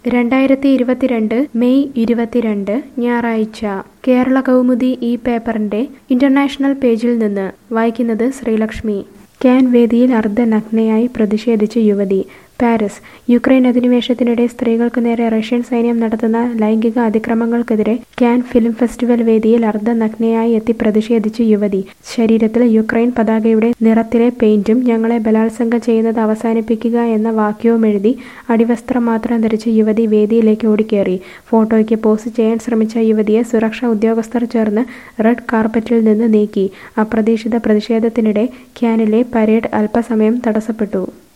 രണ്ടായിരത്തി ഇരുപത്തിരണ്ട് മെയ് ഇരുപത്തിരണ്ട് ഞായറാഴ്ച കേരള കൗമുദി ഈ പേപ്പറിന്റെ ഇന്റർനാഷണൽ പേജിൽ നിന്ന് വായിക്കുന്നത് ശ്രീലക്ഷ്മി ക്യാൻ വേദിയിൽ അർദ്ധനഗ്നയായി പ്രതിഷേധിച്ച് യുവതി പാരീസ് യുക്രൈൻ അധിനിവേശത്തിനിടെ സ്ത്രീകൾക്ക് നേരെ റഷ്യൻ സൈന്യം നടത്തുന്ന ലൈംഗിക അതിക്രമങ്ങൾക്കെതിരെ ക്യാൻ ഫിലിം ഫെസ്റ്റിവൽ വേദിയിൽ അർദ്ധനഗ്നയായി എത്തി പ്രതിഷേധിച്ച് യുവതി ശരീരത്തിൽ യുക്രൈൻ പതാകയുടെ നിറത്തിലെ പെയിന്റും ഞങ്ങളെ ബലാത്സംഗം ചെയ്യുന്നത് അവസാനിപ്പിക്കുക എന്ന വാക്യവും എഴുതി അടിവസ്ത്രം മാത്രം ധരിച്ച് യുവതി വേദിയിലേക്ക് ഓടിക്കേറി ഫോട്ടോയ്ക്ക് പോസ്റ്റ് ചെയ്യാൻ ശ്രമിച്ച യുവതിയെ സുരക്ഷാ ഉദ്യോഗസ്ഥർ ചേർന്ന് റെഡ് കാർപ്പറ്റിൽ നിന്ന് നീക്കി അപ്രതീക്ഷിത പ്രതിഷേധത്തിനിടെ ക്യാനിലെ പരേഡ് അല്പസമയം തടസ്സപ്പെട്ടു